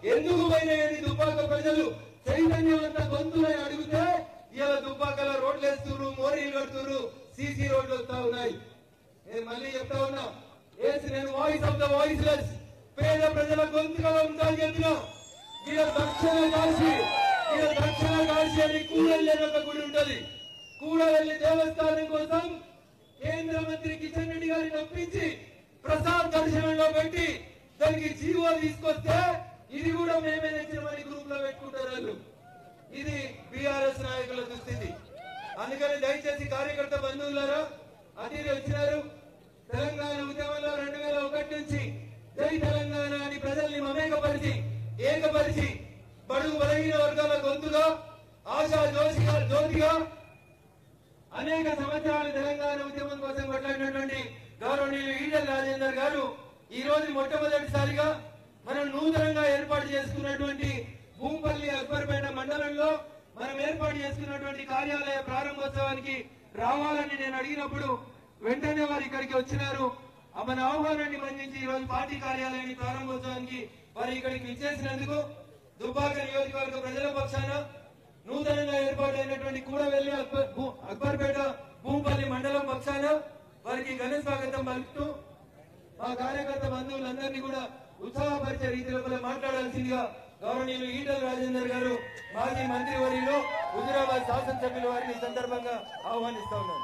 ఎందుకు పోయినాయని దుబ్బాక ప్రజలు చైతన్యవంత గొంతులని అడిగితే ఇలా దుబ్బాకల రోడ్లు వేస్తున్నారు మోరీలు కడుతున్నారు సీసీ రోడ్లు వస్తా ఉన్నాయి నేను మళ్ళీ చెప్తా ఉన్నా ఏసి నేను voice of the voiceless పేద ప్రజల గొంతుగా ఉంటాను చెప్పిన ఇలా దక్షిణ కాశీ ఇలా దక్షిణ కాశీ అని కూడలి అని ఒక గుడి ఉంటది కూడవెల్లి దేవస్థానం కోసం కేంద్ర మంత్రి కిషన్ రెడ్డి గారిని ఒప్పించి ప్రసాద్ దర్శనంలో పెట్టి దానికి జీవో తీసుకొస్తే ఇది కూడా మేమే తెచ్చినామని గ్రూప్ లో పెట్టుకుంటారు వాళ్ళు ఇది బీఆర్ఎస్ నాయకుల దుస్థితి అందుకని దయచేసి కార్యకర్త బంధువులారా అతిథి వచ్చినారు తెలంగాణ ఉద్యమంలో రెండు వేల ఒకటి నుంచి జై తెలంగాణ అని ప్రజల్ని మమేకపరిచి ఏకపరిచి బడుగు బలహీన వర్గాల గొంతుగా ఆశా జోషిగా జ్యోతిగా అనేక సంవత్సరాలు తెలంగాణ ఉద్యమం కోసం కొట్లాడినటువంటి గౌరవనీయులు ఈటెల రాజేందర్ గారు ఈ రోజు మొట్టమొదటిసారిగా మనం నూతనంగా ఏర్పాటు చేసుకున్నటువంటి భూంపల్లి అక్బర్పేట మండలంలో మనం ఏర్పాటు చేసుకున్నటువంటి కార్యాలయ ప్రారంభోత్సవానికి రావాలని నేను అడిగినప్పుడు వెంటనే వారు ఇక్కడికి వచ్చినారు ఆ మన ఆహ్వానాన్ని మన్నించి ఈ రోజు పార్టీ కార్యాలయాన్ని ప్రారంభోత్సవానికి వారు ఇక్కడికి విచ్చేసినందుకు దుబ్బాక నియోజకవర్గ ప్రజల పక్షాన నూతనంగా ఏర్పాటైనటువంటి కూడవెల్లి అక్బర్ భూ- అక్బర్పేట భూంపల్లి మండలం పక్షాన వారికి ఘన స్వాగతం పలుకుతూ మా కార్యకర్త బంధువులందరినీ కూడా ఉత్సాహపరిచే రీతిలో కూడా మాట్లాడాల్సిందిగా గౌరవనీయులు ఈటల రాజేందర్ గారు మాజీ మంత్రి వర్యులు హుజురాబాద్ శాసనసభ్యుల వారిని ఈ సందర్భంగా ఆహ్వానిస్తా ఉన్నారు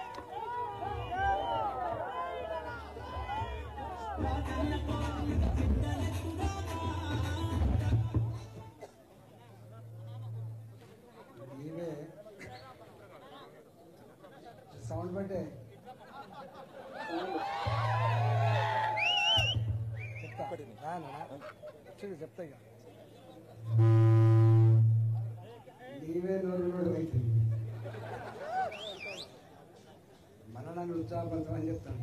నీవే సౌండ్ పెట్టే చెప్తా రానా? చూడు చెప్తా ఇక నీవే నోరు నోడు అయితే మన నన్ను ఉత్సాహపరచమని చెప్తాను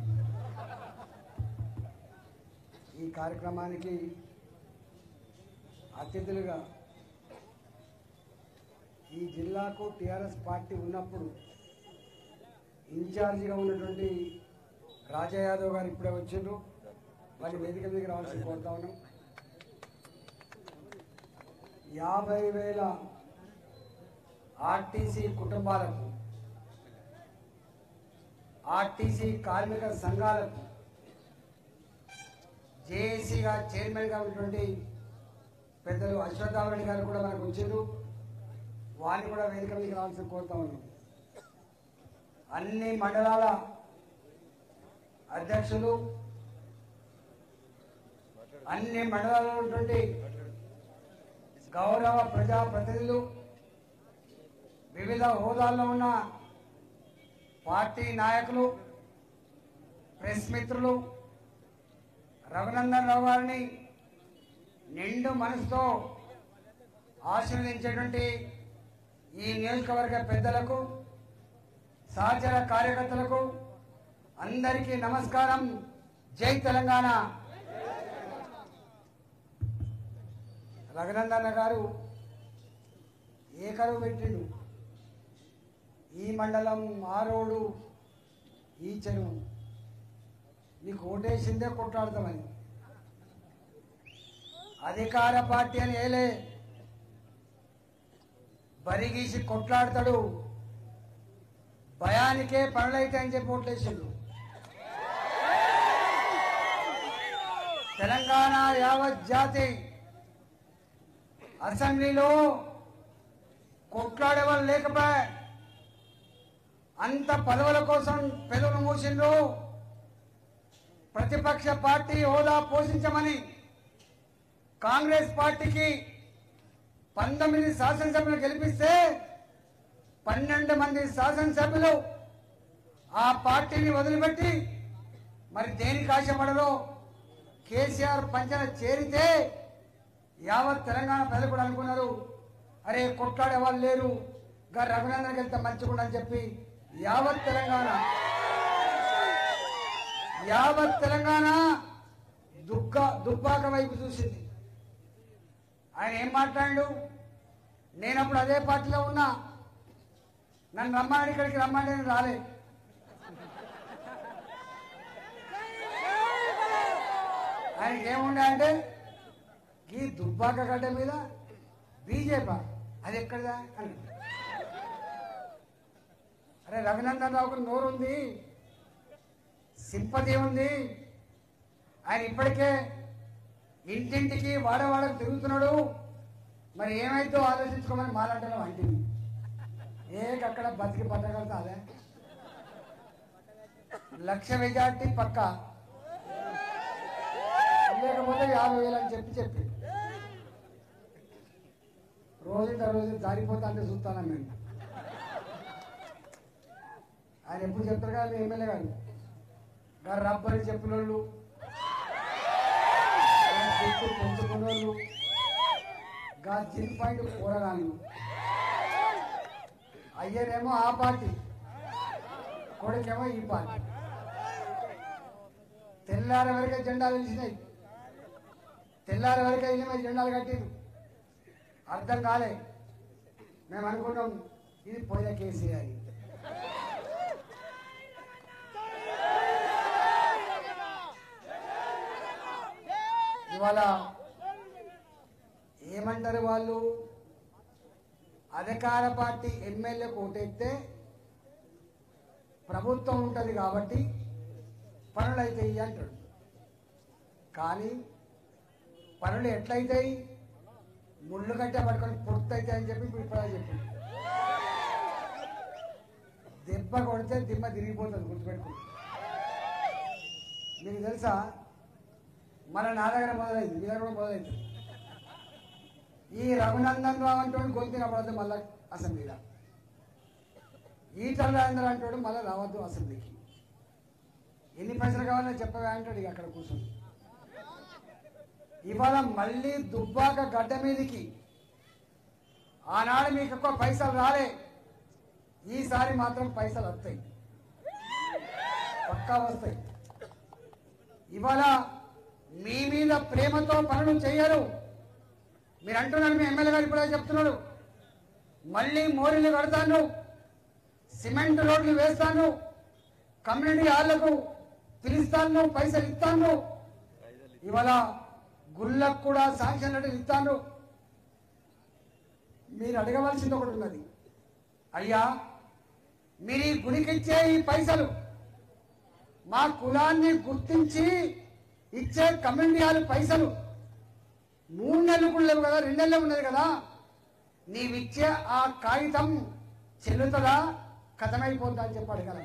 ఈ కార్యక్రమానికి అతిథులుగా ఈ జిల్లాకు టిఆర్ఎస్ పార్టీ ఉన్నప్పుడు ఇన్ఛార్జిగా ఉన్నటువంటి రాజా యాదవ్ గారు ఇప్పుడే వచ్చిండ్రు వారి వేదిక మీదకి రావాల్సి కోరుతా ఉన్నాం యాభై వేల ఆర్టీసీ కుటుంబాలకు ఆర్టీసీ కార్మిక సంఘాలకు జేఏసీగా చైర్మన్గా ఉన్నటువంటి పెద్దలు అశ్వత్థామరెడ్డి గారు కూడా మనకు వచ్చిండ్రు వారిని కూడా వేదిక మీదకి రావాల్సి కోరుతా ఉన్నాం అన్ని మండలాల అధ్యక్షులు అన్ని మండలాల్లో ఉన్నటువంటి గౌరవ ప్రజాప్రతినిధులు వివిధ హోదాల్లో ఉన్న పార్టీ నాయకులు ప్రెస్ మిత్రులు రఘునందన్ రావు గారిని నిండు మనసుతో ఆశీర్వదించేటువంటి ఈ నియోజకవర్గ పెద్దలకు సహచర కార్యకర్తలకు అందరికీ నమస్కారం జై తెలంగాణ రఘునందన్న గారు ఏ కరువు పెట్టిండు ఈ మండలం ఆ రోడ్డు ఈ చెరువు నీకు ఓటేసిందే కొట్లాడతామని అధికార పార్టీ అని ఏలే బరిగీసి కొట్లాడతాడు భయానికే పనులైతే అని చెప్పి ఓట్లేసిండు తెలంగాణ యావత్ జాతి అసెంబ్లీలో కొట్లాడేవాళ్ళు లేకపోయా అంత పదవుల కోసం పెదవులు మూసిండ్రు ప్రతిపక్ష పార్టీ హోదా పోషించమని కాంగ్రెస్ పార్టీకి పంతొమ్మిది శాసనసభ్యులు గెలిపిస్తే పన్నెండు మంది శాసనసభ్యులు ఆ పార్టీని వదిలిపెట్టి మరి దేనికి ఆశపడరో కేసీఆర్ పంచన చేరితే యావత్ తెలంగాణ ప్రజలు కూడా అనుకున్నారు అరే కొట్లాడే వాళ్ళు లేరు గా రఘునందన్కి వెళ్తే మంచిగుండు అని చెప్పి యావత్ తెలంగాణ యావత్ తెలంగాణ దుగ్గ దుబ్బాక వైపు చూసింది ఆయన ఏం మాట్లాడు నేనప్పుడు అదే పార్టీలో ఉన్నా నన్ను రమ్మని ఇక్కడికి రమ్మంటే నేను రాలే ఆయనకి ఏముండే అంటే ఈ దుబ్బాక గడ్డ మీద బీజేపీ అది ఎక్కడదా అని అరే రఘునందన్ రావుకు నోరు ఉంది సింపతి ఉంది ఆయన ఇప్పటికే ఇంటింటికి వాడవాడకు తిరుగుతున్నాడు మరి ఏమైతే ఆలోచించుకోమని మాట్లాడడం అంటింది ఏకక్కడ బతికి పట్టగలుగుతా అదే లక్ష మెజార్టీ పక్క లేకపోతే యాభై వేలు అని చెప్పి చెప్పి రోజు రోజు జారిపోతా అంటే చూస్తాను నేను ఆయన ఎప్పుడు చెప్తారు కదా మీ ఎమ్మెల్యే గారు గారు రబ్బరి చెప్పినోళ్ళు పెంచుకున్నోళ్ళు గా జిన్ పాయింట్ కూరగాయలు అయ్యనేమో ఆ పార్టీ కొడుకేమో ఈ పార్టీ తెల్లారి వరకే జెండాలు నిలిచినాయి తెల్లారి వరకే ఇల్లు మీద జెండాలు కట్టిరు అర్థం కాలే మేము అనుకున్నాం ఇది పోయిన కేసీఆర్ ఇవాళ ఏమంటారు వాళ్ళు అధికార పార్టీ ఎమ్మెల్యేకు ఓటెత్తే ప్రభుత్వం ఉంటుంది కాబట్టి పనులు అవుతాయి అంటాడు కానీ పనులు ఎట్లయితాయి ముళ్ళు కట్టే పట్టుకొని పూర్తయితాయి అని చెప్పి ఇప్పుడు ఇప్పుడే చెప్పి దెబ్బ కొడితే దిమ్మ తిరిగిపోతుంది గుర్తుపెట్టుకుని మీకు తెలుసా మన నా దగ్గర మొదలైంది మీ దగ్గర కూడా మొదలైంది ఈ రఘునందన్ రావు అంటోడు గొంతునపడదు మళ్ళా అసెంబ్లీలో ఈటల రాజేంద్ర అంటాడు మళ్ళీ రావద్దు అసెంబ్లీకి ఎన్ని పైసలు కావాలో చెప్పవా అంటాడు ఇక అక్కడ కూర్చొని ఇవాళ మళ్ళీ దుబ్బాక గడ్డ మీదకి ఆనాడు మీకు ఎక్కువ పైసలు రాలే ఈసారి మాత్రం పైసలు వస్తాయి పక్కా వస్తాయి ఇవాళ మీ మీద ప్రేమతో పనులు చేయరు మీరు అంటున్నారు మీ ఎమ్మెల్యే గారు ఇప్పుడే చెప్తున్నాడు మళ్ళీ మోరీలు కడతాను సిమెంట్ రోడ్లు వేస్తాను కమ్యూనిటీ హాళ్లకు పిలుస్తాను పైసలు ఇస్తాను ఇవాళ గుళ్ళకు కూడా శాంక్షన్ లెటర్ ఇస్తాను మీరు అడగవలసింది ఒకటి ఉన్నది అయ్యా మీరు ఈ గుడికి ఇచ్చే ఈ పైసలు మా కులాన్ని గుర్తించి ఇచ్చే కమ్యూనిటీ హాల్ పైసలు మూడు నెలలు కూడా లేవు కదా రెండు నెలలు ఉన్నది కదా నీవిచ్చే ఆ కాగితం చెల్లుతుందా కథమైపోతుందా అని చెప్పాడు కదా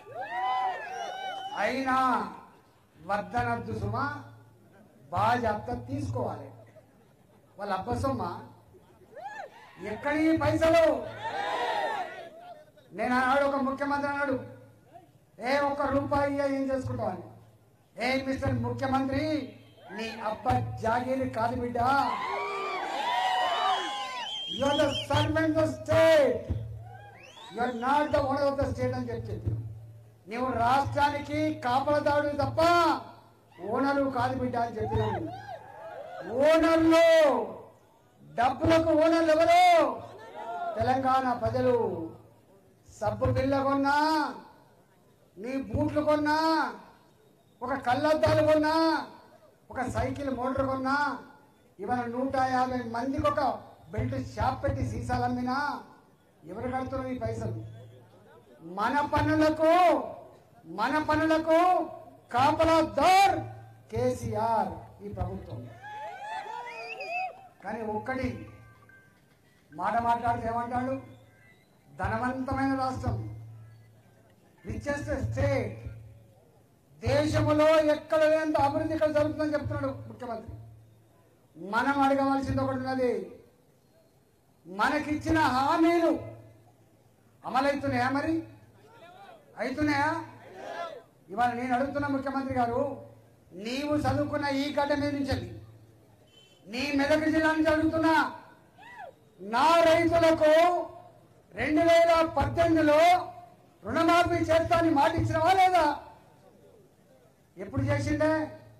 అయినా వద్దనద్దు సుమ బాధ్యత తీసుకోవాలి వాళ్ళ అబ్బ సొమ్మ ఎక్కడి ఈ పైసలు నేను అన్నాడు ఒక ముఖ్యమంత్రి అన్నాడు ఏ ఒక్క రూపాయి ఇయ్య ఏం చేసుకుంటావని ఏ మిస్టర్ ముఖ్యమంత్రి నీ అబ్బ జాగీరి కాదు బిడ్డ you are the servant the state you are not the owner of the state అని చెప్పి చెప్పి నీవు రాష్ట్రానికి కాపలదాడు తప్ప ఓనరు కాదు బిడ్డ అని చెప్పినాను ఓనర్లు డబ్బులకు ఓనర్లు ఎవరు తెలంగాణ ప్రజలు సబ్బు బిల్ల కొన్నా నీ బూట్లు కొన్నా ఒక కళ్ళద్దాలు కొన్నా ఒక సైకిల్ మోటార్ కొన్నా ఇవాళ నూట యాభై మందికి ఒక బెల్ట్ షాప్ పెట్టి సీసాలు అమ్మినా ఎవరు కడుతున్నారు ఈ పైసలు మన పనులకు మన పనులకు కాపలాదార్ కేసీఆర్ ఈ ప్రభుత్వం కానీ ఒక్కటి మాట మాట్లాడితే ఏమంటాడు ధనవంతమైన రాష్ట్రం రిచెస్ట్ స్టేట్ దేశంలో ఎక్కడ లేనంత అభివృద్ధి ఇక్కడ జరుగుతుందని చెప్తున్నాడు ముఖ్యమంత్రి మనం అడగవలసింది ఒకటి ఉన్నది మనకిచ్చిన హామీలు అమలవుతున్నాయా మరి అవుతున్నాయా ఇవాళ నేను అడుగుతున్న ముఖ్యమంత్రి గారు నీవు చదువుకున్న ఈ గడ్డ మీద నుంచి వెళ్ళి, నీ మెదక్ జిల్లా నుంచి అడుగుతున్నా నా రైతులకు రెండు వేల పద్దెనిమిదిలో రుణమాఫీ చేస్తానని మాట ఇచ్చినవా లేదా ఎప్పుడు చేసిండే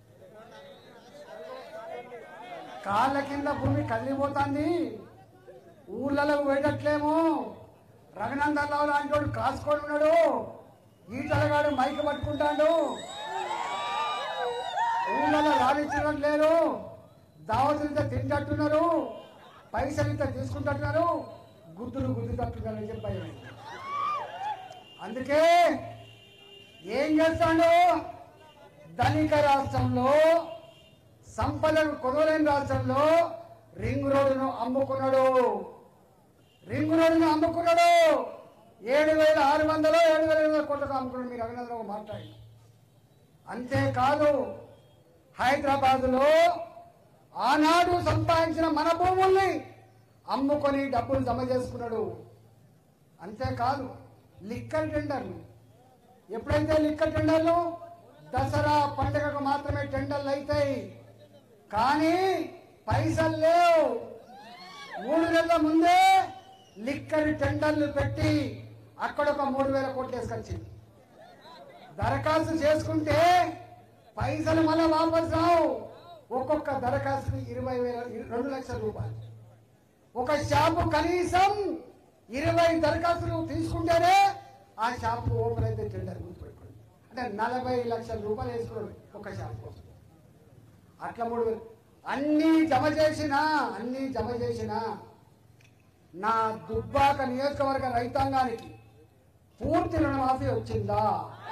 కాళ్ళ కింద భూమి కదిలిపోతుంది ఊళ్ళలో పోయేటట్లేమో రఘునందన్ రావు లాంటి వాడు కాసుకొని ఉన్నాడు ఈటలగాడు మైక్ పట్టుకుంటాడు ఊళ్ళలో రాణించడం లేదు దావతులు ఇంత తింటట్టున్నారు పైసలు ఇంత తీసుకుంటున్నారు గుద్దులు గుద్దుతట్టున్నారని చెప్పి భయం అయింది. అందుకే ఏం చేస్తాడు ధనిక రాష్ట్రంలో సంపదను కొనలేని రాష్ట్రంలో రింగ్ రోడ్డును అమ్ముకున్నాడు రింగ్ రోడ్డును అమ్ముకున్నాడు ఏడు వేల ఆరు వందలు ఏడు వేల ఎనిమిది వందల కోట్లకు అమ్ముకున్నాడు మీరు అభినందన మాట్లాడి అంతేకాదు హైదరాబాదులో ఆనాడు సంపాదించిన మన భూముల్ని అమ్ముకొని డబ్బులు జమ చేసుకున్నాడు అంతేకాదు లిక్కర్ టెండర్లు ఎప్పుడైతే లిక్కర్ టెండర్లు దసరా పండుగకు మాత్రమే టెండర్లు అవుతాయి కానీ పైసలు లేవు మూడు నెలల ముందే లిక్కర్ టెండర్లు పెట్టి అక్కడ ఒక మూడు వేల కోట్లు వేసుకొచ్చింది దరఖాస్తు చేసుకుంటే పైసలు మళ్ళా వాపస్ రావు ఒక్కొక్క దరఖాస్తుకి ఇరవై వేల రెండు లక్షల రూపాయలు ఒక షాపు కనీసం ఇరవై దరఖాస్తులు తీసుకుంటేనే ఆ షాపు ఓపెన్ అయితే టెండర్ గుర్తుపెట్టుకోండి అంటే నలభై లక్షల రూపాయలు వేసుకున్నాడు ఒక షాప్ కోసం అట్లా మూడు వేలు అన్నీ జమ చేసిన అన్నీ జమ చేసిన నా దుబ్బాక నియోజకవర్గ రైతాంగానికి పూర్తి రుణమాఫీ వచ్చిందా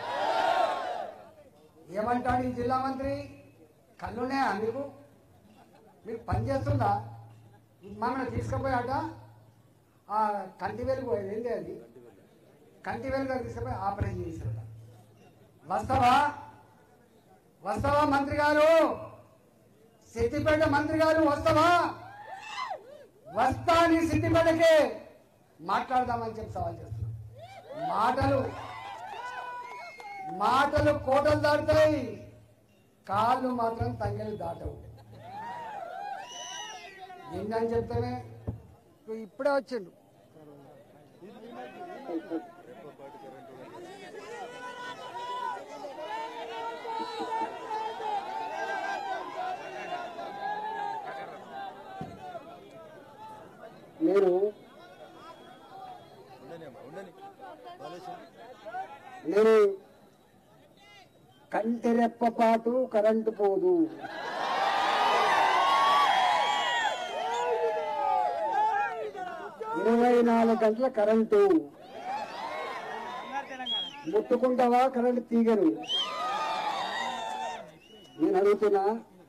ఏమంటాడు ఈ జిల్లా మంత్రి కళ్ళున్నాయా మీకు మీకు పని చేస్తుందా మమ్మల్ని తీసుకుపోయాట ఆ కంటి వెలుగు పోయేది ఏంటి అది కంటి వెలుగు దగ్గర తీసుకుపోయి ఆపరేషన్ చేశారట వస్తావా వస్తావా మంత్రి గారు సిద్దిపేట మంత్రి గారు వస్తావా వస్తా నీ సిద్దిపేటకి మాట్లాడదామని చెప్పి సవాల్ చేస్తున్నా మాటలు మాటలు కోటలు దాటుతాయి కాళ్ళు మాత్రం తంగలు దాటవు ఏంటని చెప్తానే నువ్వు ఇప్పుడే వచ్చిండు నేను నేను కంటి రెప్పపాటు కరెంటు పోదు ఇరవై నాలుగు గంటల కరెంటు ముట్టుకుంటావా కరెంటు తీగను నేను అడుగుతున్నా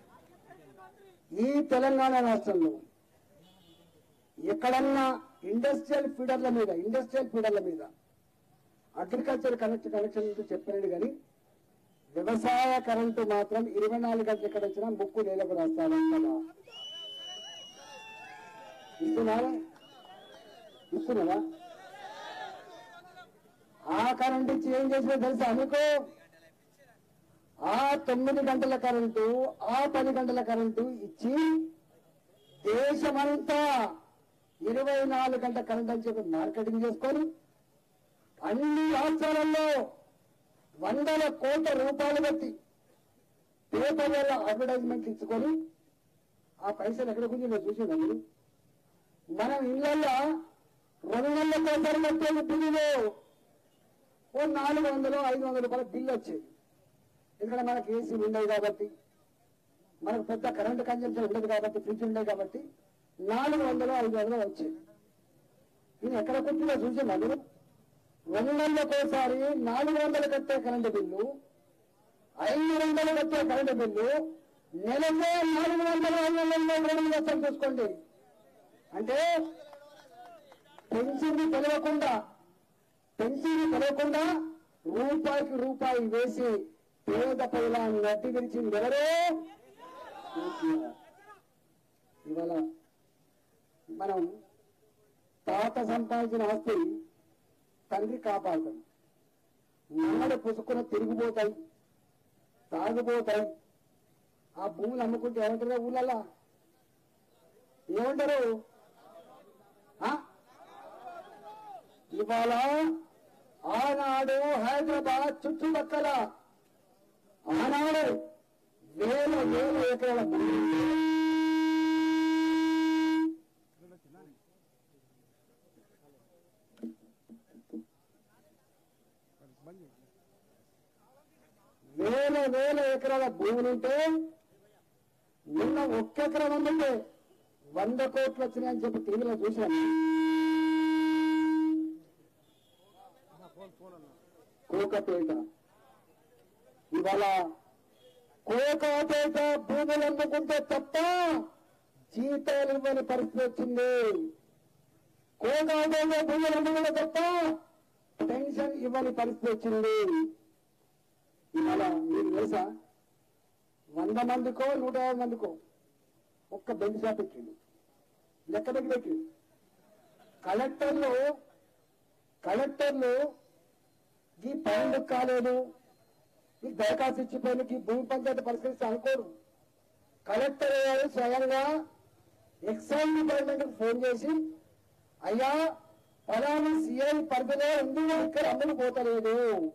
ఈ తెలంగాణ రాష్ట్రంలో ఎక్కడన్నా ఇండస్ట్రియల్ ఫీడర్ల మీద ఇండస్ట్రియల్ ఫీడర్ల మీద అగ్రికల్చర్ కనెక్ట్ కనెక్షన్ ఉంటే చెప్పలేడు కానీ వ్యవసాయ కరెంటు మాత్రం ఇరవై నాలుగు గంటలు ఎక్కడ వచ్చినా ముక్కు నేలకు రాస్తాడా ఇస్తున్నారా ఇస్తున్నారా ఆ కరెంటు ఇచ్చి ఏం చేసినా తెలుసా మీకు ఆ తొమ్మిది గంటల కరెంటు ఆ పది గంటల కరెంటు ఇచ్చి దేశమంతా ఇరవై నాలుగు గంటల కరెంట్ అని చెప్పి మార్కెటింగ్ చేసుకొని అన్ని రాష్ట్రాలలో వందల కోట్ల రూపాయలు పెట్టి పేపర్లలో అడ్వర్టైజ్మెంట్ ఇచ్చుకొని ఆ పైసలు ఎక్కడ గురించి నేను చూసిన మీరు మనం ఇళ్ళల్లో రెండు నెలల కోసం కట్టేది బిల్లులు ఓ నాలుగు వందలు ఐదు వందల రూపాయల బిల్లు వచ్చేది ఎందుకంటే మనకి ఏసీ ఉండదు కాబట్టి మనకు పెద్ద కరెంట్ కన్జంప్షన్ ఉండదు కాబట్టి ఫ్రిడ్జ్ ఉండదు కాబట్టి నాలుగు వందలు ఐదు వందలు వచ్చేది ఇది ఎక్కడ కూర్చున్నా చూసిందా మీరు రెండు నెలలకోసారి నాలుగు వందలు కట్టే కరెంటు బిల్లు ఐదు వందలు కట్టే కరెంటు బిల్లు నెలకే నాలుగు వందల ఐదు వందల రెండు లక్షలు చూసుకోండి అంటే పెన్షన్ తెలియకుండా పెన్షన్ తెలియకుండా రూపాయికి రూపాయి వేసి పేద పైన నట్టి విరిచింది ఎవరు కేసీఆర్. ఇవాళ మనం తాత సంపాదించిన ఆస్తి తండ్రి కాపాడుతాడు మనడు పుసుకుని తిరిగిపోతాయి తాగిపోతాయి ఆ భూములు అమ్ముకుంటే ఏమంటారు ఊళ్ళల్లా ఏమంటారు ఆ? ఇవాళ ఆనాడు హైదరాబాద్ చుట్టుపక్కల ఆనాడు వేల వేల ఎకరాల భూమి ఉంటే వేల వేల ఎకరాల భూములుంటే నిన్న ఒక్క ఎకరం అమ్మితే వంద కోట్లు వచ్చినాయని చెప్పి టీవీలో చూశాను కోకపేట ఇవాళ కోకపేట భూములు అమ్ముకుంటే తప్ప జీతాలు ఇవ్వని పరిస్థితి వచ్చింది కోకపేట భూములు అమ్ముకుంటే తప్ప పెన్షన్ ఇవ్వని పరిస్థితి వచ్చింది ఇవాళ మీకు తెలుసా వంద మందికో నూట యాభై మందికో ఒక్క బెంచ్ షాప్ ఎక్కింది లెక్క దగ్గర ఎక్కింది కలెక్టర్లు కలెక్టర్లు ఈ పనులు కాలేదు ఈ దరఖాస్తు ఇచ్చిపోయిన ఈ భూమి పంచాయతీ పరిష్కరిస్తే అనుకోరు కలెక్టర్ గారు స్వయంగా ఎక్సైజ్ డిపార్ట్మెంట్ ఫోన్ చేసి అయ్యా ఫలానా సిఐ పరిధిలో ఎందుకు ఇక్కడ అమ్ముడు పోతలేదు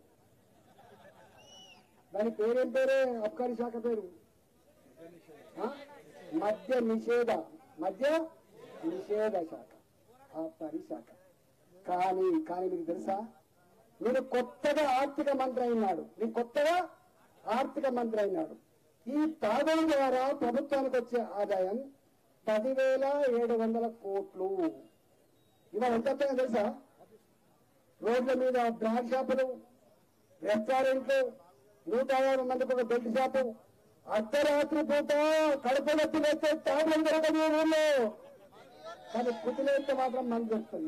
దాని పేరేం పేరే అబ్కారీ శాఖ పేరు ఆ? మద్య నిషేధ మద్య నిషేధ శాఖ ఆబ్కారీ శాఖ కానీ కానీ మీకు తెలుసా నేను కొత్తగా ఆర్థిక మంత్రి అయినాడు నేను కొత్తగా ఆర్థిక మంత్రి అయినాడు ఈ తాగడం ద్వారా ప్రభుత్వానికి వచ్చే ఆదాయం పదివేల ఏడు వందల కోట్లు ఇవాళ ఎంత వస్తాయో తెలుసా రోడ్ల మీద బ్రాండ్ షాపులు రెస్టారెంట్లు నూట యాభై మందికి ఒక బెల్ట్ షాపు అర్ధరాత్రి పూట కడుపులో తినేస్తే తాగడం జరగదు ఈ ఊళ్ళో కానీ కుదిలేస్తే మాత్రం మంది దొరుకుతుంది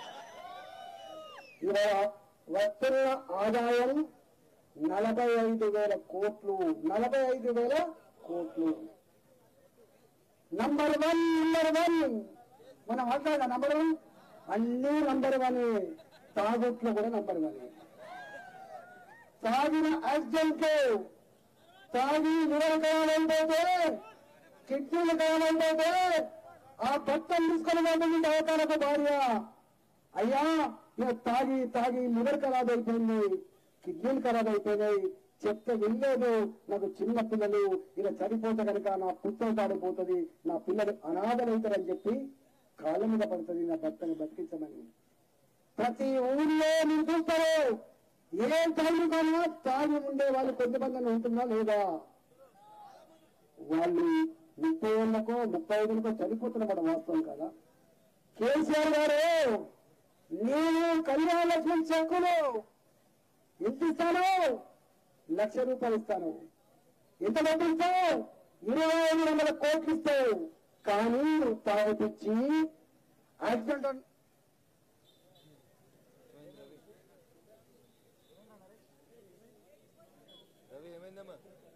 ఇవాళ వస్తున్న ఆదాయం నలభై ఐదు వేల కోట్లు నలభై ఐదు వేల కోట్లు నంబర్ వన్ నంబర్ వన్ మనం మాట్లాడ నంబర్ వన్ అన్ని నంబర్ వన్ తాగుట్లో కూడా నంబర్ వన్ తాగిన యాక్సిడెంట్ తాగి లివర్ కావాలంటే కిడ్నీలు కావాలంటే ఆ భర్తను తీసుకొని వెళ్ళింది దవాఖానకు భార్య అయ్యా ఇక తాగి తాగి లివర్ ఖరాబ్ అయిపోయింది కిడ్నీలు ఖరాబ్ అయిపోయినాయి చెప్తే వినలేదు నాకు చిన్న పిల్లలు ఇలా చనిపోతే కనుక నా పుత్రం పాడిపోతుంది నా పిల్లలు అనాథలవుతారని చెప్పి కాళ్ళ మీద పడుతుంది నా భర్తను బతికించమని ప్రతి ఊళ్ళో మీరు చూస్తారు ఏ టైం కన్నా తాగి ఉండే వాళ్ళు కొంతమంది ఉంటుందా లేదా వాళ్ళు ముప్పై ఏళ్ళకో ముప్పై ఐదులకో చనిపోతున్నమాట వాస్తవం కదా కేసీఆర్ గారు నేను కళ్యాణ లక్ష్మి చెక్కులు ఎంత ఇస్తాను లక్ష రూపాయలు ఇస్తాను ఎంత డబ్బు ఇస్తావు ఇరవై ఐదు వందల కోట్లు ఇస్తావు కానీ తాగిపిచ్చి యాక్సిడెంట్ అన్- రవి ఏమైందమ్మా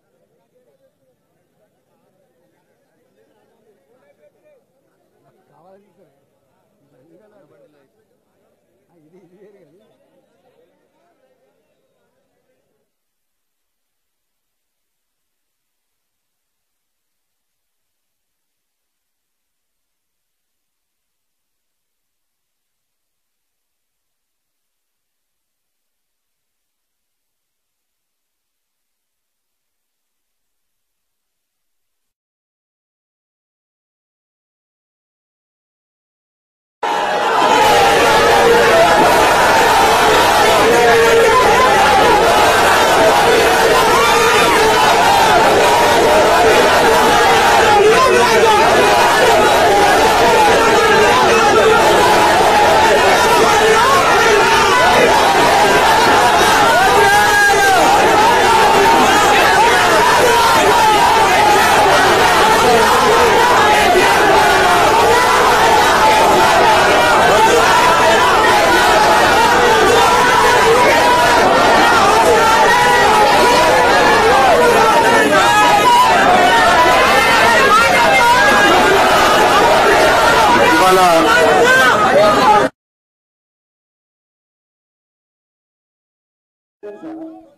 తెలుసా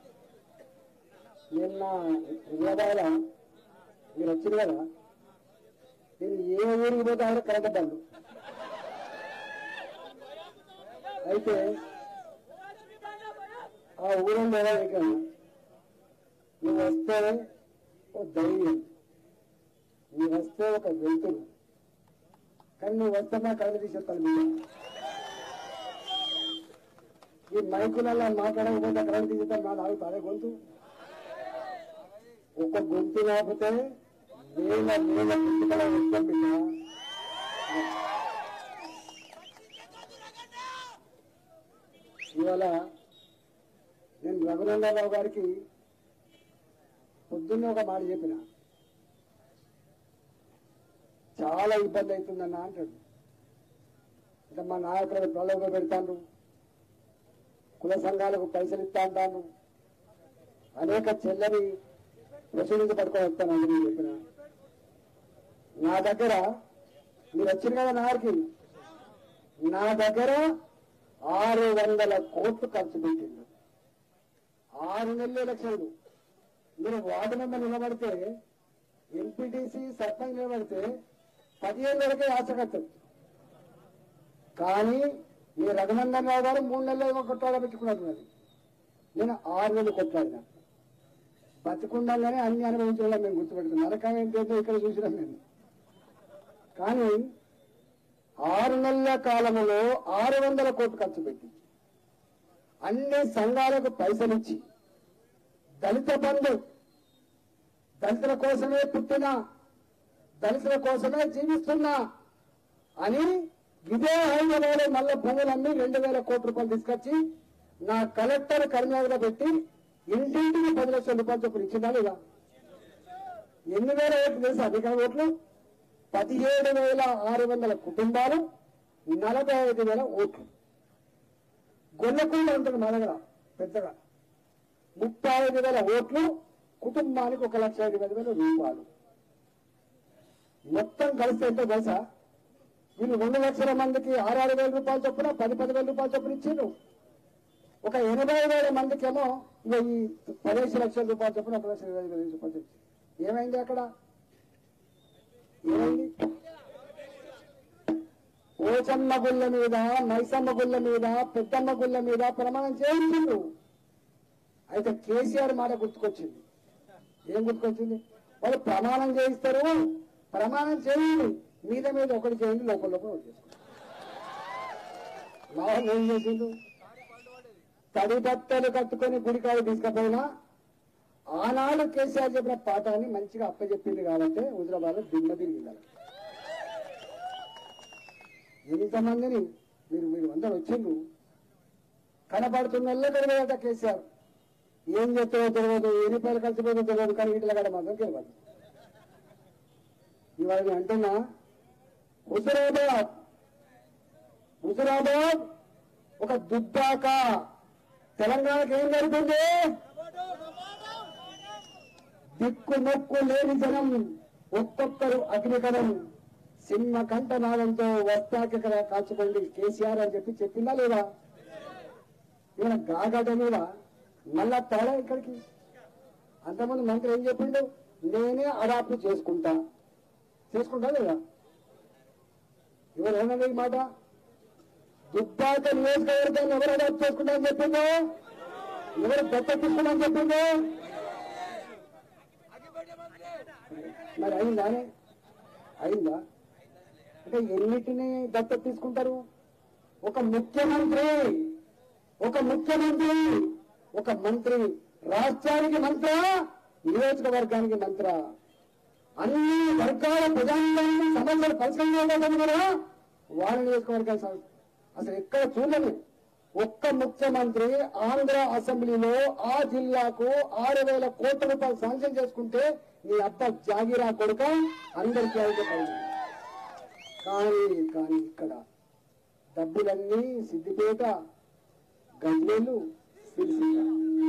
నిన్న విజయవాడ మీరు వచ్చింది కదా నేను ఏ ఊరికి పోతే ఆవిడ కరెంట్ బంధు అయితే ఆ ఊరంలో ఇక నువ్వు వస్తే ఓ ధైర్యం నువ్వు వస్తే ఒక వెళ్తురు కానీ నువ్వు వస్తే నా కళ్ళు తీసేస్తాను మీరు ఈ మైకులలో మాట్లాడకపోతే కరెంట్ తీసేస్తాను నా నాకు అదే గొంతు ఒక గొంతు కాకపోతే వేల వేల పుస్తకాల వస్తాం బిడ్డ ఇవాళ నేను రఘునందరావు గారికి పొద్దున్నే ఒక మాట చెప్పిన చాలా ఇబ్బంది అవుతుందన్న అంటాడు అంటే మా నాయకులను ప్రలోభ పెడతాను కుల సంఘాలకు పైసలు ఇస్తా అంటాను అనేక చెల్లని ప్రచురించి పట్టుకొని వస్తానని నేను చెప్పిన నా దగ్గర మీరు వచ్చిన కదా నాకి నా దగ్గర ఆరు వందల కోట్లు ఖర్చు పెట్టిండు ఆరు నెలల ఎలక్షన్లు మీరు వార్డు మెంబర్ నిలబడితే ఎంపీటీసీ సర్పంచ్ నిలబడితే పదిహేను వరకే ఆశకత్తది కానీ మీ రఘునందన్ రావు గారు మూడు నెలలు కొట్టాడ పెట్టుకున్నట్టున్నది నేను ఆరు నెలలు కొట్లాడినా బతికుండానే అన్ని అనుభవించడం మేము గుర్తుపెట్టుకున్నాం నరకం ఏంటంటే ఇక్కడ చూసినాం మేము కానీ ఆరు నెలల కాలంలో ఆరు వందల కోట్లు ఖర్చు పెట్టి అన్ని సంఘాలకు పైసలు ఇచ్చి దళిత బంధు దళితుల కోసమే పుట్టిన దళితుల కోసమే జీవిస్తున్నా అని ఇదే హైదరాబాద్ మళ్ళీ భూములన్నీ రెండు వేల కోట్ల రూపాయలు తీసుకొచ్చి నా కలెక్టర్ కరీంనగర్ పెట్టి ఇంటింటికి పది లక్షల రూపాయలు చొప్పున ఇచ్చిందా లేదా ఎన్ని వేల ఓట్లు తెలుసు అధిక ఓట్లు పదిహేడు వేల ఆరు వందల కుటుంబాలు నలభై ఐదు వేల ఓట్లు గొల్లకుండా ఉంటుంది మా దగ్గర పెద్దగా ముప్పై ఐదు వేల ఓట్లు కుటుంబానికి ఒక లక్ష ఐదు వేల వేల రూపాయలు మొత్తం కలిస్తే ఎంతో తెలుసా వీళ్ళు రెండు లక్షల మందికి ఆరు ఆరు వేల రూపాయలు చొప్పున పది పది వేల రూపాయలు చొప్పున ఇచ్చిండ్రు ఒక ఎనభై వేల మందికేమో ఇక ఈ పదిహేను లక్షల రూపాయలు చొప్పున ఒక లక్ష ఇరవై ఐదు వేల రూపాయలు ఇచ్చింది ఏమైంది అక్కడ ఏమైంది ఓచమ్మ గుళ్ళ మీద మైసమ్మ గుళ్ళ మీద పెద్దమ్మ గుళ్ళ మీద ప్రమాణం చేయించిండ్రు అయితే కేసీఆర్ మాట గుర్తుకొచ్చింది ఏం గుర్తుకొచ్చింది వాళ్ళు ప్రమాణం చేయిస్తారు ప్రమాణం చేయండి మీద మీద ఒకటి చేయండి లోపల లోపల ఒకటి చేసుకోండి లాభం ఏం చేసిండు తడి బట్టలు కట్టుకొని గుడికాయ తీసుకుపోయినా ఆనాడు కేసీఆర్ చెప్పిన పాఠాన్ని మంచిగా అప్పచెప్పింది కాబట్టి హుజరాబాద్ దిమ్మ తిరిగింది ఎంతమందిని మీరు మీరు అందరు వచ్చిండ్రు కనపడుతున్న కడిగేట కేసీఆర్ ఏం చేస్తారో తెలియదు ఏ రూపాయలు కలిసిపోతుందో తెలియదు కానీ వీటిలో కాడ మాత్రం తెలియదు ఇవాళ నేను అంటున్నా హుజరాబాద్ హుజరాబాద్ ఒక దుబ్బాక తెలంగాణకి ఏం జరుగుతుంది దిక్కు మొక్కు లేని జనం ఒక్కొక్కరు అగ్నికరం సింహ కంఠ నాదంతో వస్తాక కాల్చుకోండి కేసీఆర్ అని చెప్పి చెప్పిందా లేదా ఈయన గాగట మీద మళ్ళా తేడా ఇక్కడికి అంతమంది మంత్రి ఏం చెప్పిండు నేనే అడాప్ట్ చేసుకుంటా చేసుకుంటా లేదా ఎవరు ఏమన్నా ఈ మాట దుబ్బాక నియోజకవర్గాన్ని ఎవరు అడాప్ట్ చేసుకుంటా అని చెప్పిందో ఎవరు దత్త తీసుకున్నా అని చెప్పిందో మరి అయిందానే అయిందా అంటే ఎన్నిటిని దత్తత తీసుకుంటారు ఒక ముఖ్యమంత్రి ఒక ముఖ్యమంత్రి ఒక మంత్రి రాష్ట్రానికి మంత్ర నియోజకవర్గానికి మంత్ర అన్ని వర్గాల ప్రజాంగాన్ని సమస్యలు పరిష్కరించాలని కూడా వాళ్ళ నియోజకవర్గాలు సమ- అసలు ఎక్కడ చూడలేదు ఒక్క ముఖ్యమంత్రి ఆంధ్ర అసెంబ్లీలో ఆ జిల్లాకు ఆరు వేల కోట్ల రూపాయలు శాంక్షన్ చేసుకుంటే నీ అబ్బ జాగిరా కొడుక అందరికీ అయిపోయింది కానీ కానీ ఇక్కడ డబ్బులన్నీ సిద్దిపేట గజ్వేలు సిరిసిల్ల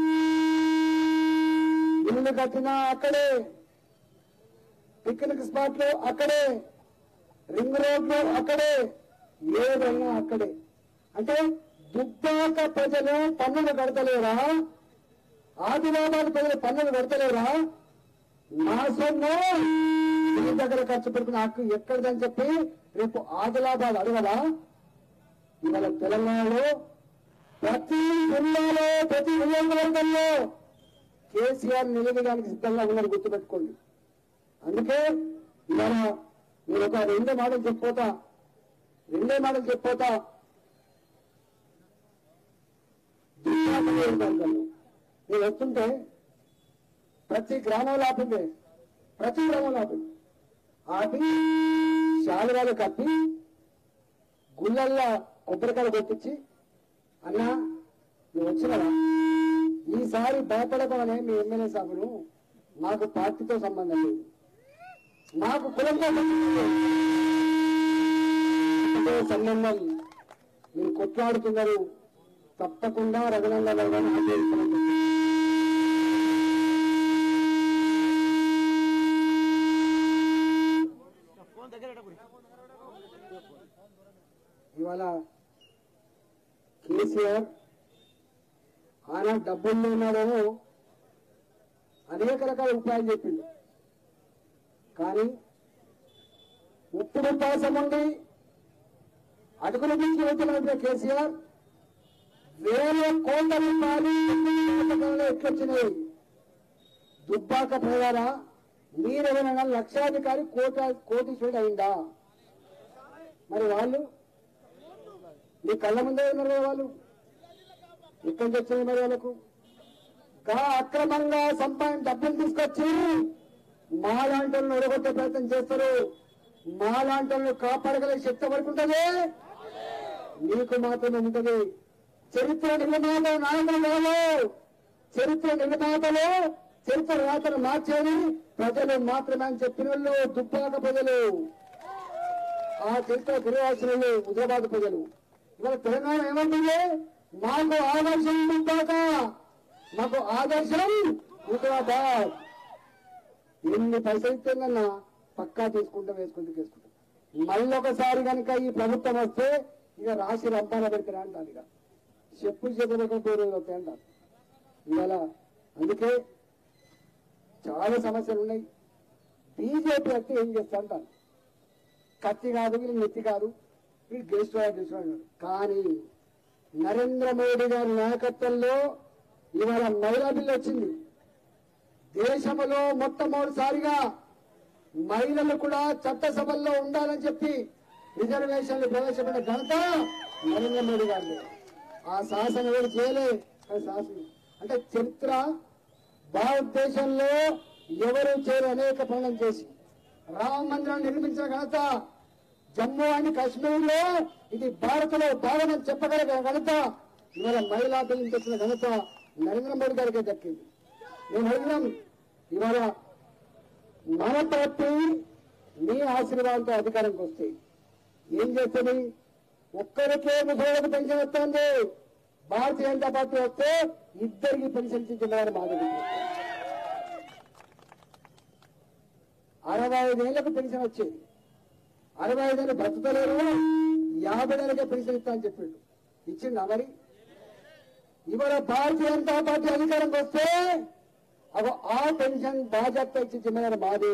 ఇల్లు కట్టినా అక్కడే పిక్నిక్ స్పాట్లు అక్కడే రింగ్ రోడ్లు అక్కడే ఏదైనా అక్కడే అంటే దుబ్బాక ప్రజలు పన్నులు కడతలేరా ఆదిలాబాద్ ప్రజలు పన్నులు కడతలేరా నా సొమ్ము మీ దగ్గర ఖర్చు పెట్టుకున్న హక్కు ఎక్కడిదని చెప్పి రేపు ఆదిలాబాద్ అడగదా ఇవాళ తెలంగాణలో ప్రతి జిల్లాలో ప్రతి నియోజకవర్గంలో కేసీఆర్ నిలదడానికి సిద్ధంగా ఉన్నారు గుర్తుపెట్టుకోండి అందుకే ఇవాళ నేను ఒక రెండే మాటలు చెప్పిపోతా రెండే మాటలు చెప్పిపోతా దుర్గాప నియోజకవర్గంలో నేను వస్తుంటే ప్రతి గ్రామంలో ఆపింది ప్రతి గ్రామంలో ఆపింది ఆపి శాలువాలు కప్పి గుళ్ళల్లో కొబ్బరికాయలు కొట్టించి అన్నా నువ్వు వచ్చినవా ఈసారి భయపడకమనే మీ ఎమ్మెల్యే సభను మాకు పార్టీతో సంబంధం లేదు మాకు కులంతో సంబంధం లేదు. కులంతో సంబంధం మీరు కొట్లాడుతున్నారు తప్పకుండా రఘునందన్ రావు గారిని ఆశీర్వదిస్తామని చెప్పి. ఇవాళ కేసీఆర్ ఆయన డబ్బుల్లో ఉన్నాడేమో అనేక రకాల ఉపాయాలు చెప్పిండు కానీ ఉప్పుడు పాసం ఉండి అడుగుల నుంచి వచ్చిన కేసీఆర్ వేల కోట్ల రూపాయలు పథకాలు ఎట్లొచ్చినాయి దుబ్బాక ప్రయాణ మీరెవరైనా లక్షాధికారి కోట కోటీశ్వరుడు అయిందా మరి వాళ్ళు మీ కళ్ళ ముందే ఉన్నారు కదా వాళ్ళు ఎక్కడి నుంచి వచ్చింది మరి వాళ్ళకు గా అక్రమంగా సంపాదన డబ్బులు తీసుకొచ్చి మాలాంటి వాళ్ళని ఒడగొట్టే ప్రయత్నం చేస్తారు మాలాంటి వాళ్ళని కాపాడగలిగే శక్తి ఎవరికి ఉంటుంది నీకు మాత్రమే ఉంటుంది చరిత్ర నిర్మాతలు నాయకులు కాదు చరిత్ర నిర్మాతలు చరిత్ర రాతను మార్చేది ప్రజలు మాత్రమే అని చెప్పిన వాళ్ళు దుబ్బాక ప్రజలు ఆ చరిత్ర గురువాసులు హుజరాబాద్ ప్రజలు ఇవాళ తెలంగాణ ఏమంటుంది మాకు ఆదర్శం దుబ్బాక మాకు ఆదర్శం హుజరాబాద్ ఎన్ని పైసలు ఇస్తుందన్నా పక్కా తీసుకుంటా వేసుకుంటూ తీసుకుంటాం మళ్ళీ ఒకసారి కనుక ఈ ప్రభుత్వం వస్తే ఇక రాసి రంపాల పెడతారా అంటారు ఇక చెప్పులు చేతులకు పేరు వస్తాయి అంటారు ఇవాళ అందుకే చాలా సమస్యలు ఉన్నాయి బీజేపీ అయితే ఏం చేస్తా అంటారు కత్తి కాదు వీళ్ళు నెత్తి కాదు వీళ్ళు గెలుస్తున్నాడు గెలుస్తున్నాడు కానీ నరేంద్ర మోడీ గారి నాయకత్వంలో ఇవాళ మహిళా బిల్లు వచ్చింది దేశంలో మొట్టమొదటిసారిగా మహిళలు కూడా చట్టసభల్లో ఉండాలని చెప్పి రిజర్వేషన్లు ప్రవేశపెట్టిన ఘనత నరేంద్ర మోడీ గారు ఆ శాసనం ఎవరు చేయలే అది శాసనం అంటే చరిత్ర భారతదేశంలో ఎవరు చేయరు అనేక పనులను చేసి రామ మందిరాన్ని నిర్మించిన ఘనత జమ్మూ అండ్ కాశ్మీర్ లో ఇది భారత్ లో భాగమని చెప్పగలిగిన ఘనత ఇవాళ మహిళా బిల్లు తెచ్చిన ఘనత నరేంద్ర మోడీ గారికి దక్కింది మేము అడిగినాం ఇవాళ మన పార్టీ మీ ఆశీర్వాదంతో అధికారంకి వస్తే ఏం చేస్తుంది ఒక్కరికే ముసలికి పెన్షన్ వస్తుంది భారతీయ జనతా పార్టీ వస్తే ఇద్దరికి పెన్షన్ ఇచ్చిందని మాధవి అరవై ఐదేళ్లకు పెన్షన్ వచ్చేది అరవై ఐదేళ్ళు బ్రతుకలేరు యాభై ఏళ్ళకే పెన్షన్ ఇస్తా అని చెప్పిండు ఇచ్చిండా మరి ఇవాళ భారతీయ జనతా పార్టీ అధికారంకి వస్తే అగో ఆ పెన్షన్ బాధ్యత ఇచ్చి జిమ్మగారు మాదే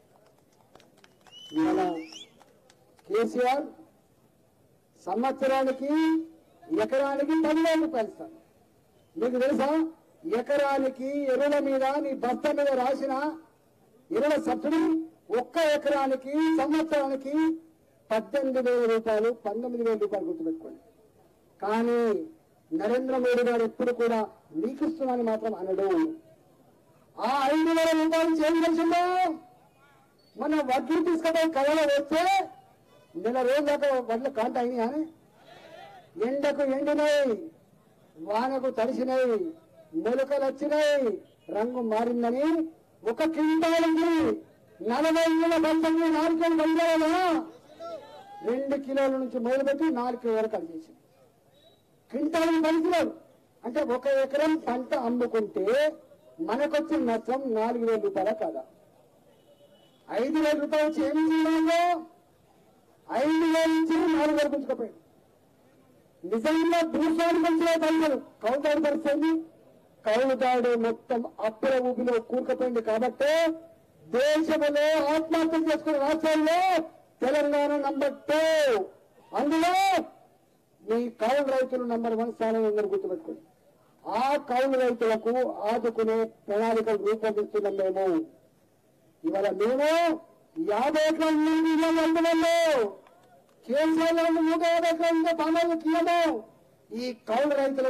ఇవాళ కేసీఆర్ సంవత్సరానికి ఎకరానికి పదివేల రూపాయలు ఇస్తాను మీకు తెలుసా ఎకరానికి ఎరువుల మీద నీ బస్తా మీద రాసిన ఎరువుల సబ్సిడీ ఒక్క ఎకరానికి సంవత్సరానికి పద్దెనిమిది వేల రూపాయలు పంతొమ్మిది వేల రూపాయలు గుర్తుపెట్టుకోండి కానీ నరేంద్ర మోడీ గారు ఎప్పుడు కూడా మీకు ఇస్తున్నానని మాత్రం అనడు ఆ ఐదు వేల రూపాయలు చేంజ్ చేసిందో మన వడ్లు తీసుకుపోయి కళలో వస్తే నెల రోజుల దాకా వడ్లు కాంట అయినాయి అని ఎండకు ఎండినాయి వానకు తడిసినాయి మొలకలు వచ్చినాయి రంగు మారిందని ఒక క్వింటాల్కి నలభై వేల పంతొమ్మిది నాలుగు బంగాళా రెండు కిలోల నుంచి మొదలుపెట్టి నాలుగు కిలో వరకు కలిసేసింది క్వింటాల్ పది కిలోలు అంటే ఒక ఎకరం పంట అమ్ముకుంటే మనకొచ్చిన నష్టం నాలుగు వేల రూపాయల కాదా ఐదు వేల రూపాయలు వచ్చి ఏమి చేయాలో ఐదు వేల నుంచి నాలుగు వేలు పుంజుకపోయింది నిజంగా భూస్వామి మంచిగా పైసలు కౌలుదారు పరిస్థితి కౌలుదారుడు మొత్తం అప్పుల ఊపిలో కూరుకుపోయింది కాబట్టి దేశంలో ఆత్మహత్య చేసుకున్న రాష్ట్రాల్లో తెలంగాణ నంబర్ టూ అందులో మీ కౌలు రైతులు నంబర్ వన్ స్థానంలో ఉందని గుర్తుపెట్టుకోండి ఆ కౌలు రైతులకు ఆదుకునే ప్రణాళికలు రూపొందిస్తున్నాం మేము ఇవాళ మేము యాభై ఎకరాల నుండి ఇళ్ళ వెళ్తున్నాము కేసీఆర్ నూట యాభై ఎకరాల పనులు తీయము ఈ కౌలు రైతుల